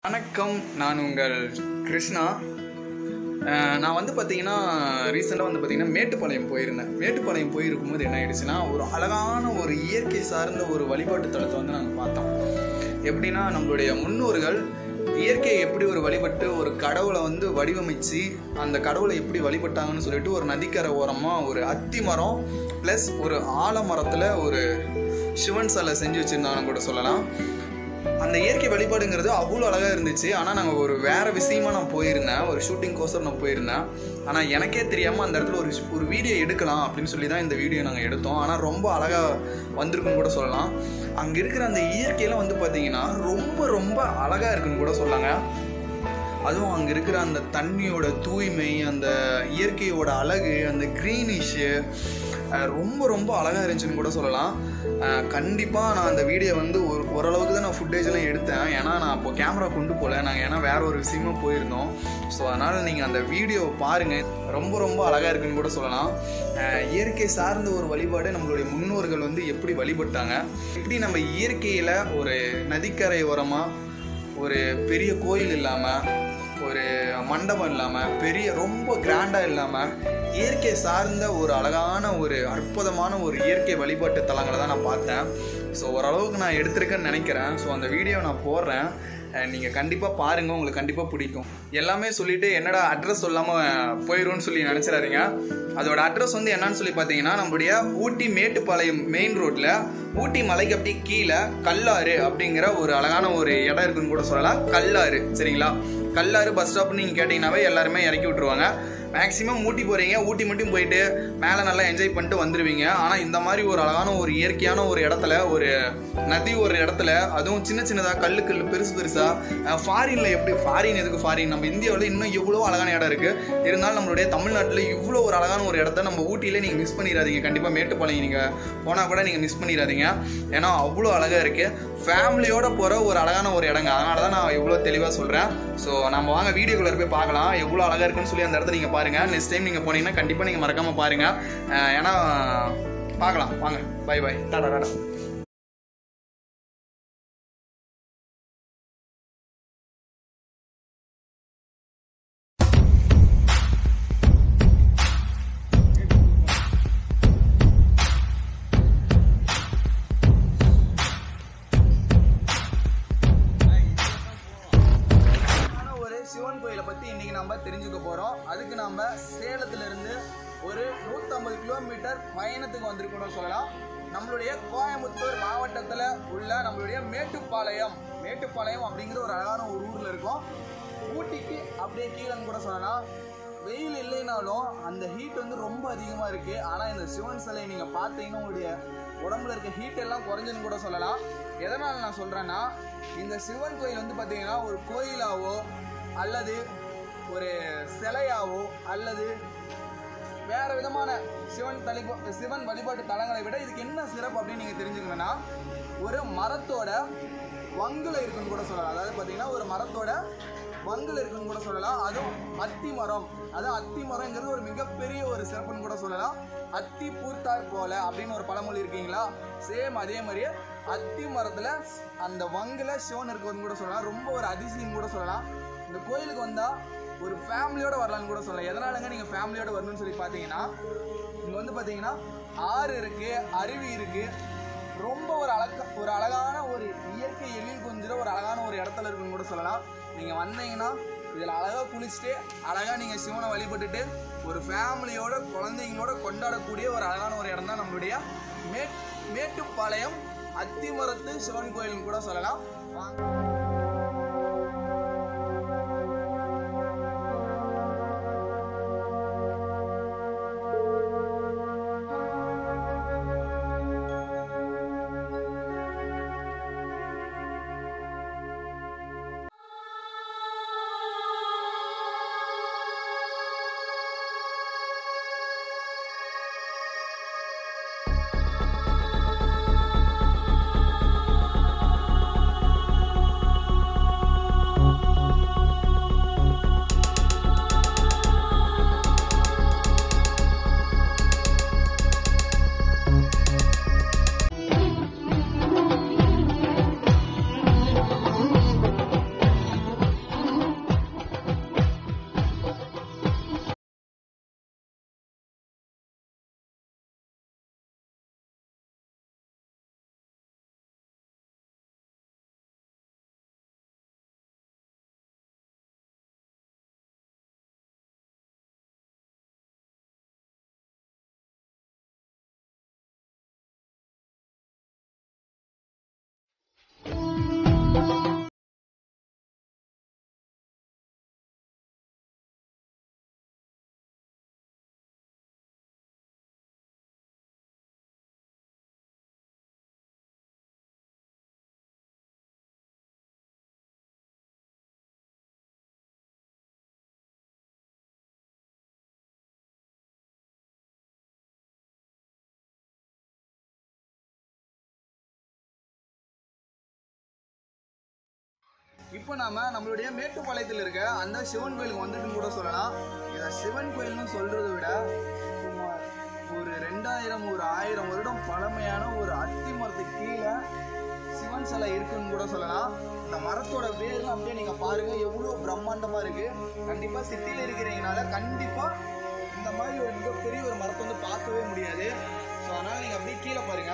வணக்கம் நான் உங்கள் கிருஷ்ணா அஹ் நான் வந்து பார்த்தீங்கன்னா ரீசெண்டாக வந்து பார்த்தீங்கன்னா மேட்டுப்பாளையம் போயிருந்தேன் மேட்டுப்பாளையம் போயிருக்கும்போது என்ன ஆயிடுச்சுன்னா ஒரு அழகான ஒரு இயற்கை சார்ந்த ஒரு வழிபாட்டு தலத்தை வந்து நாங்கள் பார்த்தோம் எப்படின்னா நம்மளுடைய முன்னோர்கள் இயற்கையை எப்படி ஒரு வழிபட்டு ஒரு கடவுளை வந்து வடிவமைச்சு அந்த கடவுளை எப்படி வழிபட்டாங்கன்னு சொல்லிட்டு ஒரு நதிக்கரை ஓரமாக ஒரு அத்தி மரம் ப்ளஸ் ஒரு ஆலமரத்தில் ஒரு சிவன் சிலை செஞ்சு வச்சுருந்தாங்கன்னு கூட சொல்லலாம் அந்த இயற்கை வழிபாடுங்கிறது அவ்வளோ அழகாக இருந்துச்சு ஆனால் நாங்கள் ஒரு வேறு விஷயமா நான் போயிருந்தேன் ஒரு ஷூட்டிங் கோசம் நான் போயிருந்தேன் ஆனால் எனக்கே தெரியாமல் அந்த இடத்துல ஒரு ஒரு வீடியோ எடுக்கலாம் அப்படின்னு சொல்லி தான் இந்த வீடியோ நாங்கள் எடுத்தோம் ஆனால் ரொம்ப அழகாக வந்திருக்குன்னு கூட சொல்லலாம் அங்கே இருக்கிற அந்த இயற்கையெல்லாம் வந்து பார்த்தீங்கன்னா ரொம்ப ரொம்ப அழகாக இருக்குன்னு கூட சொல்லாங்க அதுவும் அங்கே இருக்கிற அந்த தண்ணியோட தூய்மை அந்த இயற்கையோட அழகு அந்த க்ரீனிஷு ரொம்ப ரொம்ப அழகாக இருந்துச்சுன்னு கூட சொல்லலாம் கண்டிப்பாக நான் அந்த வீடியோ வந்து ஒரு ஓரளவுக்கு தான் நான் ஃபுட்டேஜ்லாம் எடுத்தேன் ஏன்னா நான் அப்போ கேமரா கொண்டு போகல நாங்கள் ஏன்னா வேற ஒரு விஷயமா போயிருந்தோம் ஸோ அதனால் நீங்கள் அந்த வீடியோவை பாருங்கள் ரொம்ப ரொம்ப அழகாக இருக்குன்னு கூட சொல்லலாம் அஹ் இயற்கை சார்ந்த ஒரு வழிபாடு நம்மளுடைய முன்னோர்கள் வந்து எப்படி வழிபட்டாங்க எப்படி நம்ம இயற்கையில் ஒரு நதிக்கரை ஓரமாக ஒரு பெரிய கோயில் இல்லாமல் ஒரு மண்டபம் இல்லாமல் பெரிய ரொம்ப கிராண்டாக இல்லாமல் இயற்கை சார்ந்த ஒரு அழகான ஒரு அற்புதமான ஒரு இயற்கை வழிபாட்டு தலங்களை தான் நான் பார்த்தேன் ஸோ ஓரளவுக்கு நான் எடுத்திருக்கேன்னு நினைக்கிறேன் ஸோ அந்த வீடியோ நான் போடுறேன் நீங்கள் கண்டிப்பாக பாருங்கள் உங்களுக்கு கண்டிப்பாக பிடிக்கும் எல்லாமே சொல்லிட்டு என்னடா அட்ரஸ் சொல்லாமல் போயிடும்னு சொல்லி நினச்சிடாதீங்க அதோட அட்ரஸ் வந்து என்னன்னு சொல்லி பார்த்தீங்கன்னா நம்மளுடைய ஊட்டி மேட்டுப்பாளையம் மெயின் ரோட்டில் ஊட்டி மலைக்கு அப்படியே கீழே கல்லாறு அப்படிங்கிற ஒரு அழகான ஒரு இடம் இருக்குன்னு கூட சொல்லலாம் கல்லாறு சரிங்களா கல்லாறு பஸ் ஸ்டாப்னு நீங்கள் கேட்டிங்கனாவே எல்லாருமே இறக்கி விட்ருவாங்க மேக்ஸிமம் ஊட்டி போகிறீங்க ஊட்டி மட்டும் போயிட்டு மேலே நல்லா என்ஜாய் பண்ணிட்டு வந்துடுவீங்க ஆனால் இந்த மாதிரி ஒரு அழகான ஒரு இயற்கையான ஒரு இடத்துல ஒரு நதி ஒரு இடத்துல அதுவும் சின்ன சின்னதாக கல்லு கல் பெருசு பெருசாக ஃபாரினில் எப்படி ஃபாரின் எதுக்கு ஃபாரின் நம்ம இந்தியாவில் இன்னும் எவ்வளோ அழகான இடம் இருக்குது இருந்தாலும் நம்மளுடைய தமிழ்நாட்டில் இவ்வளோ ஒரு அழகான ஒரு இடத்த நம்ம ஊட்டியிலே நீங்கள் மிஸ் பண்ணிடாதீங்க கண்டிப்பாக மேட்டுப்பாளையம் நீங்கள் போனால் கூட நீங்கள் மிஸ் பண்ணிடாதீங்க ஏன்னா அவ்வளோ அழகாக இருக்குது ஃபேமிலியோட போகிற ஒரு அழகான ஒரு இடங்க அதனால தான் நான் இவ்வளோ தெளிவாக சொல்கிறேன் ஸோ நம்ம வாங்க வீடியோக்குள்ளே போய் பார்க்கலாம் எவ்வளோ அழகாக இருக்குன்னு சொல்லி அந்த இடத்த நீங்கள் பாருங்கள் நெக்ஸ்ட் டைம் நீங்கள் போனீங்கன்னா கண்டிப்பாக நீங்கள் மறக்காமல் பாருங்கள் அஹ் ஏன்னா பார்க்கலாம் வாங்க பை பை டாடா டாடா ஆனா ஒரு சிவன் கோயிலை பத்தி இன்னைக்கு நம்ம தெரிஞ்சுக்க போறோம் அதுக்கு நம்ம சேலத்துல இருந்து ஒரு 150 கிலோமீட்டர் பயணத்துக்கு வந்திருக்கோம்னு சொல்லலாம் நம்மளுடைய கோயம்புத்தூர் மாவட்டத்துல உள்ள நம்மளுடைய மேட்டுப்பாளையம் மேட்டுப்பாளையம் அப்படிங்கிற ஒரு அழகான ஒரு ஊர்ல இருக்கோம் ஊட்டிக்கு அப்படியே கீழன்னு கூட சொல்லலாம் வெயில் இல்லைனாலும் அந்த ஹீட் வந்து ரொம்ப அதிகமாக இருக்குது ஆனால் இந்த சிவன் சிலையை நீங்கள் பார்த்தீங்கன்னா உங்களுடைய உடம்புல இருக்க ஹீட் எல்லாம் குறைஞ்சுன்னு கூட சொல்லலாம் எதனால் நான் சொல்கிறேன்னா இந்த சிவன் கோயில் வந்து பார்த்தீங்கன்னா ஒரு கோயிலாவோ அல்லது ஒரு சிலையாவோ அல்லது வேற விதமான சிவன் தலிப சிவன் வழிபாட்டு தலங்களை விட இதுக்கு என்ன சிறப்பு அப்படின்னு நீங்கள் தெரிஞ்சுக்கணும்னா ஒரு மரத்தோட வங்குல இருக்குன்னு கூட சொல்லலாம் அதாவது பார்த்தீங்கன்னா ஒரு மரத்தோட வங்குல இருக்குன்னு கூட சொல்லலாம் அதுவும் அத்தி மரம் அதான் அத்தி மரம்ங்கிறது ஒரு மிகப்பெரிய ஒரு சிறப்புன்னு கூட சொல்லலாம் அத்தி பூத்தார் போல அப்படின்னு ஒரு பழமொழி இருக்கீங்களா சேம் அதே மாதிரியே அத்தி மரத்துல அந்த வங்குல சிவன் இருக்குன்னு கூட சொல்லலாம் ரொம்ப ஒரு அதிசயம் கூட சொல்லலாம் இந்த கோயிலுக்கு வந்தா ஒரு ஃபேமிலியோட வரலாம்னு கூட சொல்லலாம் எதனாலங்க நீங்க ஃபேமிலியோட வரணும்னு சொல்லி பார்த்தீங்கன்னா இங்க வந்து பார்த்தீங்கன்னா ஆறு இருக்கு அருவி இருக்கு ரொம்ப ஒரு அழக ஒரு அழகான ஒரு இயற்கை எழில் கொஞ்சிற ஒரு அழகான ஒரு இடத்துல இருக்குன்னு கூட சொல்லலாம் நீங்கள் வந்தீங்கன்னா இதில் அழகாக குளிச்சுட்டு அழகாக நீங்கள் சிவனை வழிபட்டுட்டு ஒரு ஃபேமிலியோட குழந்தைங்களோட கொண்டாடக்கூடிய ஒரு அழகான ஒரு இடம் தான் நம்மளுடைய மே மேட்டுப்பாளையம் அத்திமரத்து சிவன் கோயில்னு கூட சொல்லலாம் வாங்க இப்போ நாம நம்மளுடைய மேட்டுப்பாளையத்தில் இருக்க அந்த சிவன் கோயிலுக்கு வந்துட்டுன்னு கூட சொல்லலாம் இதை சிவன் கோயில்னு சொல்றதை விட சுமார் ஒரு ரெண்டாயிரம் ஒரு ஆயிரம் வருடம் பழமையான ஒரு அத்தி மரத்துக்கு கீழே சிவன் சிலை இருக்குன்னு கூட சொல்லலாம் இந்த மரத்தோட வேர்லாம் அப்படியே நீங்க பாருங்க எவ்வளோ பிரம்மாண்டமா இருக்கு கண்டிப்பா சிட்டியில் இருக்கிறீங்கனால கண்டிப்பா இந்த மாதிரி ஒரு மிகப்பெரிய ஒரு மரத்தை வந்து பார்க்கவே முடியாது ஸோ அதனால நீங்க அப்படியே கீழே பாருங்க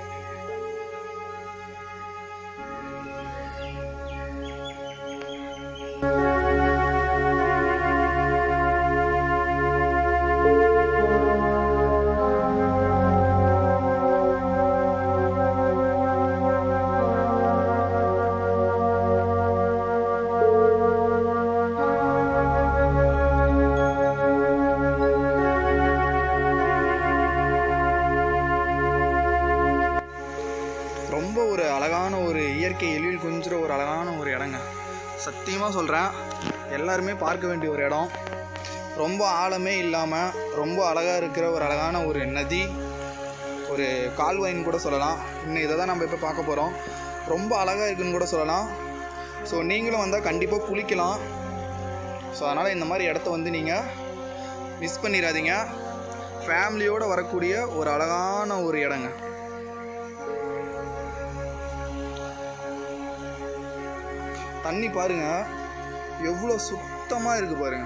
ரொம்ப ஒரு அழகான ஒரு இயற்கை எழில் கொஞ்சிற ஒரு அழகான ஒரு இடங்க சத்தியமாக சொல்கிறேன் எல்லாருமே பார்க்க வேண்டிய ஒரு இடம் ரொம்ப ஆழமே இல்லாமல் ரொம்ப அழகாக இருக்கிற ஒரு அழகான ஒரு நதி ஒரு கால்வாயின்னு கூட சொல்லலாம் இன்னும் இதை தான் நம்ம இப்போ பார்க்க போகிறோம் ரொம்ப அழகாக இருக்குன்னு கூட சொல்லலாம் ஸோ நீங்களும் வந்தால் கண்டிப்பாக குளிக்கலாம் ஸோ அதனால் இந்த மாதிரி இடத்த வந்து நீங்கள் மிஸ் பண்ணிடாதீங்க ஃபேமிலியோடு வரக்கூடிய ஒரு அழகான ஒரு இடங்க தண்ணி பாருங்க எவ்வளோ சுத்தமாக இருக்கு பாருங்க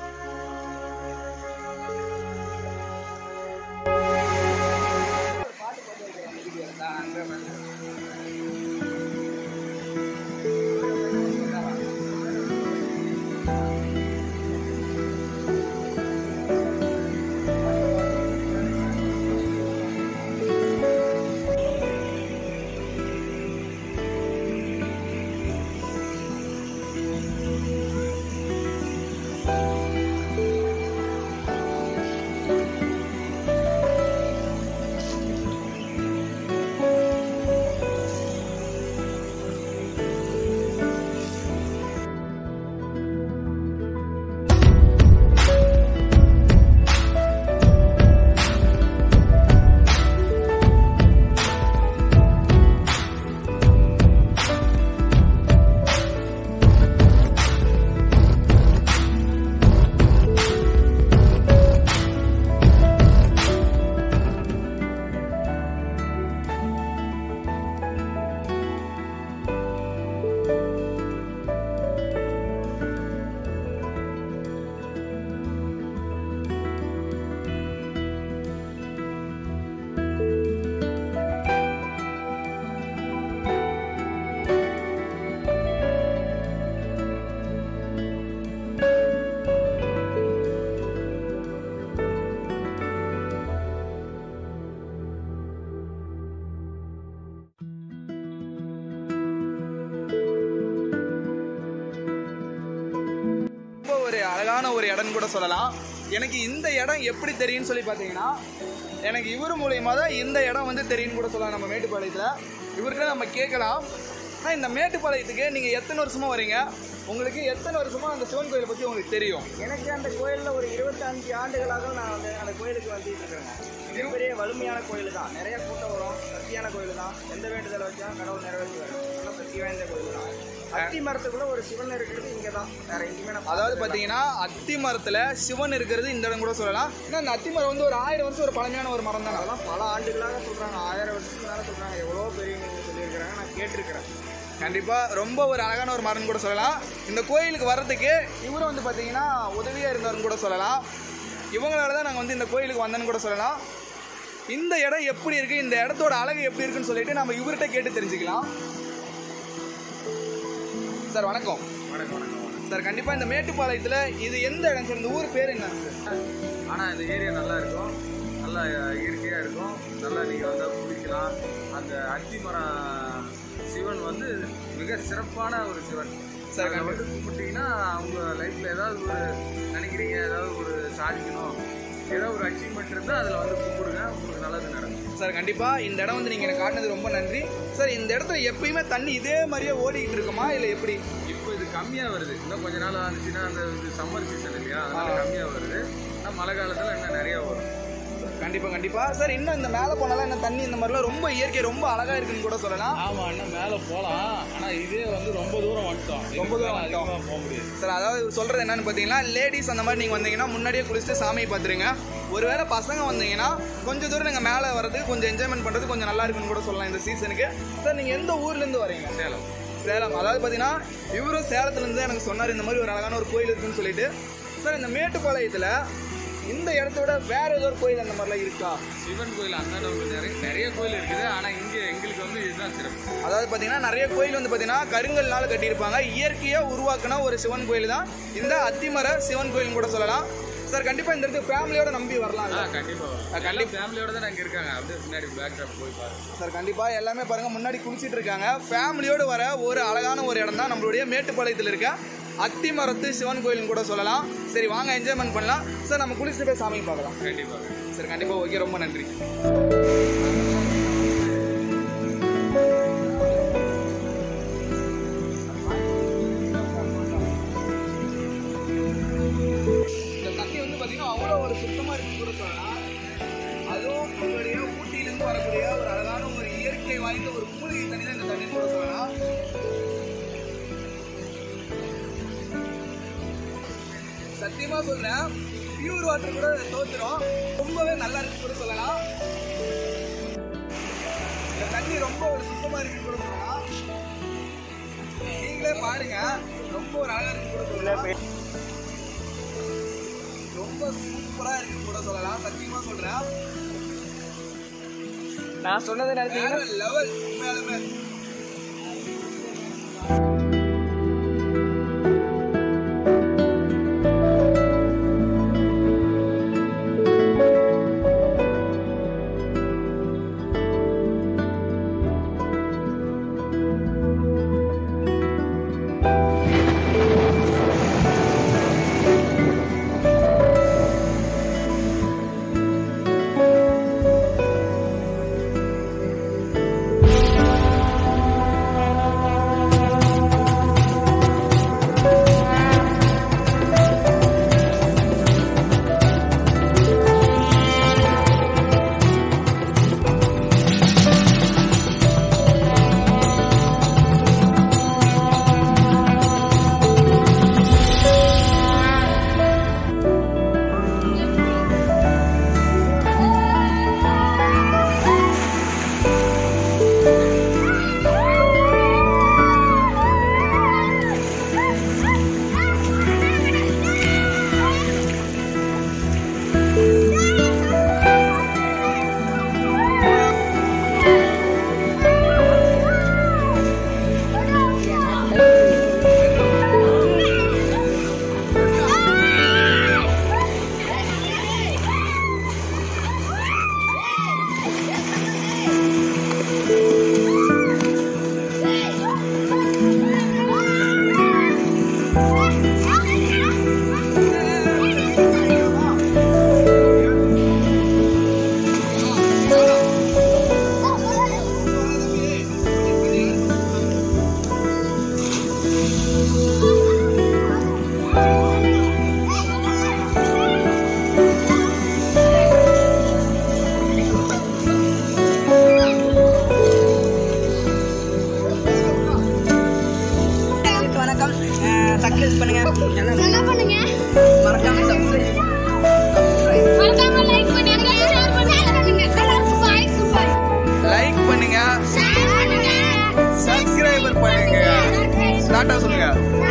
ரொம்ப ஒரு அழகான ஒரு இடம்னு கூட சொல்லலாம் எனக்கு இந்த இடம் எப்படி தெரியும்னு சொல்லி பார்த்தீங்கன்னா எனக்கு இவர் மூலியமாக தான் இந்த இடம் வந்து தெரியும்னு கூட சொல்லலாம் நம்ம மேட்டுப்பாளையத்தில் இவர்கிட்ட நம்ம கேட்கலாம் ஆனால் இந்த மேட்டுப்பாளையத்துக்கு நீங்கள் எத்தனை வருஷமாக வரீங்க உங்களுக்கு எத்தனை வருஷமாக அந்த சிவன் கோயிலை பற்றி உங்களுக்கு தெரியும் எனக்கு அந்த கோயிலில் ஒரு இருபத்தஞ்சு ஆண்டுகளாக நான் வந்து அந்த கோயிலுக்கு வந்துட்டு இருக்கிறேங்க மிகப்பெரிய வலிமையான கோயில் தான் நிறைய கூட்டம் வரும் சக்தியான கோயில் தான் எந்த வேண்டுதலை வச்சா கடவுள் நிறைவேற்றுவார் நல்ல சக்தி வாய்ந்த கோயில் தான் அத்தி மரத்துக்குள்ள ஒரு சிவன் இருக்கிறது இங்கே தான் வேற எங்கேயுமே நான் அதாவது பார்த்தீங்கன்னா அத்தி மரத்தில் சிவன் இருக்கிறது இந்த இடம் கூட சொல்லலாம் ஏன்னா அந்த அத்தி மரம் வந்து ஒரு ஆயிரம் வருஷம் ஒரு பழமையான ஒரு மரம் தானே அதெல்லாம் பல ஆண்டுகளாக சொல்கிறாங்க ஆயிரம் வருஷத்துக்கு மேலே சொல்கிறாங்க எவ்வளோ பெரியவங்க சொல்லியிருக்கிறாங்க நான் கேட்டிருக்கிறேன் கண்டிப்பாக ரொம்ப ஒரு அழகான ஒரு மரம்னு கூட சொல்லலாம் இந்த கோயிலுக்கு வர்றதுக்கு இவரும் வந்து பார்த்தீங்கன்னா உதவியாக இருந்தவர்னு கூட சொல்லலாம் இவங்களால தான் நாங்கள் வந்து இந்த கோயிலுக்கு வந்தேன்னு கூட சொல்லலாம் இந்த இடம் எப்படி இருக்குது இந்த இடத்தோட அழகு எப்படி இருக்குன்னு சொல்லிட்டு நம்ம இவர்கிட்ட கேட்டு தெரிஞ்சுக்கலாம் சார் வணக்கம் வணக்கம் வணக்கம் வணக்கம் சார் கண்டிப்பாக இந்த மேட்டுப்பாளையத்தில் இது எந்த இடம் சார் இந்த ஊர் பேர் என்ன சார் ஆனால் இந்த ஏரியா நல்லா இருக்கும் நல்லா இயற்கையாக இருக்கும் நல்லா நீங்கள் வந்து குளிக்கலாம் அந்த அத்தி மரம் சிவன் வந்து மிக சிறப்பான ஒரு சிவன் சார், அதை வந்து கும்பிட்டீங்கன்னா அவங்க லைஃப்பில் ஏதாவது ஒரு நினைக்கிறீங்க ஏதாவது ஒரு சாதிக்கணும் ஏதாவது ஒரு அச்சீவ்மெண்ட் இருந்தால் அதில் வந்து கும்பிடுங்க உங்களுக்கு நல்லது நடக்கும் சார் கண்டிப்பாக இந்த இடம் வந்து நீங்கள் எனக்கு காட்டினது ரொம்ப நன்றி சார் இந்த இடத்துல எப்பயுமே தண்ணி இதே மாதிரியே ஓடிக்கிட்டு இருக்குமா இல்லை எப்படி இப்போ இது கம்மியாக வருது இன்னும் கொஞ்ச நாள் ஆனிச்சுன்னா அந்த இது சம்மர் சீசன் இல்லையா அதனால கம்மியாக வருது ஆனால் மழை காலத்தில் இன்னும் நிறைய வரும் கண்டிப்பா கண்டிப்பா சார் இன்னும் இந்த மேலே போனாலும் இந்த தண்ணி இந்த மாதிரிலாம் ரொம்ப இயற்கை ரொம்ப அழகா இருக்குன்னு கூட சொல்லலாம் ஆமா இன்னும் மேல போலாம் ஆனா இதே வந்து ரொம்ப தூரம் வந்துட்டோம் ரொம்ப தூரம் இதுக்கு மேல வந்துட்டோம். அதிகமா போக முடியாது சார் அதாவது இவர் சொல்றது என்னன்னு பார்த்தீங்கன்னா லேடிஸ் அந்த மாதிரி நீங்கள் வந்தீங்கன்னா முன்னாடியே குளிச்சுட்டு சாமியை பார்த்துருங்க ஒருவேளை பசங்க வந்தீங்கன்னா கொஞ்சம் தூரம் நீங்கள் மேலே வர்றதுக்கு கொஞ்சம் என்ஜாய்மெண்ட் பண்ணுறது கொஞ்சம் நல்லா இருக்குன்னு கூட சொல்லலாம் இந்த சீசனுக்கு சார் நீங்கள் எந்த ஊர்லேருந்து வரீங்க சேலம் சேலம் அதாவது பார்த்தீங்கன்னா இவரும் சேலத்துலேருந்து எனக்கு சொன்னார் இந்த மாதிரி ஒரு அழகான ஒரு கோயில் இருக்குன்னு சொல்லிட்டு சார் இந்த மேட்டுப்பாளையத்தில் இந்த இடத்த விட வேற ஏதோ ஒரு கோயில் அந்த மாதிரிலாம் இருக்கா சிவன் கோயில் அந்தாண்ட வந்து நிறைய நிறைய கோயில் இருக்குது ஆனா இங்க எங்களுக்கு வந்து இதுதான் சிறப்பு அதாவது பார்த்தீங்கன்னா நிறைய கோயில் வந்து பார்த்தீங்கன்னா கருங்கல்னால கட்டியிருப்பாங்க இயற்கையாக உருவாக்குன ஒரு சிவன் கோயில் தான் இந்த அத்திமர சிவன் கோயில் கூட சொல்லலாம் சார் கண்டிப்பாக இந்த இடத்துக்கு ஃபேமிலியோட நம்பி வரலாம் ஆ கண்டிப்பா கண்டிப்பா. கண்டிப்பா ஃபேமிலியோட தான் அங்க இருக்காங்க அப்படியே பின்னாடி பேக் ட்ராப் போய் பாருங்க சார் கண்டிப்பாக எல்லாமே பாருங்கள் முன்னாடி குளிச்சிட்டு இருக்காங்க ஃபேமிலியோடு வர ஒரு அழகான ஒரு இடம் தான் நம்மளுடைய மேட்டுப்பாளையத்தில் இருக்க அத்திமரத்து சிவன் கோயில்னு கூட சொல்லலாம் சரி வாங்க என்ஜாய்மெண்ட் பண்ணலாம் சார் நம்ம குளிச்சுட்டு போய் சாமி பார்க்கலாம் கண்டிப்பா சார் கண்டிப்பாக ஓகே ரொம்ப நன்றி இந்த தண்ணி வந்து பார்த்தீங்கன்னா அவ்வளோ ஒரு சுத்தமாக இருக்குன்னு கூட சொல்லலாம் அதுவும் உங்களுடைய ஊட்டியிலேருந்து வரக்கூடிய ஒரு அழகான ஒரு இயற்கை வாய்ந்த ஒரு மூலிகை தண்ணி தான் இந்த தண்ணி கூட சொல்லலாம் சத்தியமா சொல்றேன் பியூர் வாட்டர் கூட தோத்துரும் ரொம்பவே நல்லா இருக்கு கூட சொல்லலாம் இந்த தண்ணி ரொம்ப ஒரு சுத்தமா இருக்கு கூட சொல்லலாம் நீங்களே பாருங்க ரொம்ப ஒரு அழகா இருக்கு கூட சொல்லலாம் ரொம்ப சூப்பரா இருக்கு கூட சொல்லலாம் சத்தியமா சொல்றேன் நான் சொன்னதை நினைச்சீங்கன்னா வேற லெவல் உண்மையாலுமே வணக்கம் சக்ஸஸ் பண்ணுங்க எல்லாம் என்ன பண்ணுங்க மறக்காம சப்ஸ்கிரைப் மறக்காம லைக் பண்ணுங்க ஷேர் பண்ணுங்க பாய் பாய் லைக் பண்ணுங்க ஷேர் பண்ணுங்க சப்ஸ்கிரைபர் பண்ணுங்க ஸ்டார்ட்டா சொல்லுங்க